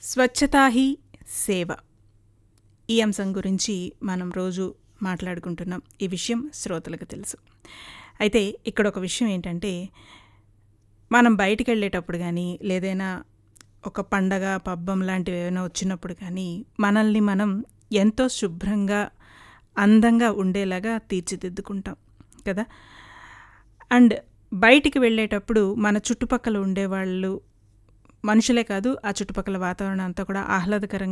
స్వచ్ఛతా he సేవ ఈ అంశం గురించి మనం రోజు మాట్లాడుకుంటున్నాం ఈ విషయం శ్రోతలకు తెలుసు అయితే ఇక్కడ ఒక విషయం ఏంటంటే మనం బయటికి వెళ్ళేటప్పుడు కానీ లేదైనా ఒక పండగ పబ్బం లాంటివి ఏమైనా వచ్చినప్పుడు కానీ మనల్ని మనం ఎంతో శుభ్రంగా అందంగా ఉండేలాగా తీర్చిదిద్దుకుంటాం కదా అండ్ బయటికి వెళ్ళేటప్పుడు మన చుట్టుపక్కల ఉండేవాళ్ళు మనుషులే కాదు ఆ చుట్టుపక్కల వాతావరణం అంతా కూడా ఆహ్లాదకరంగా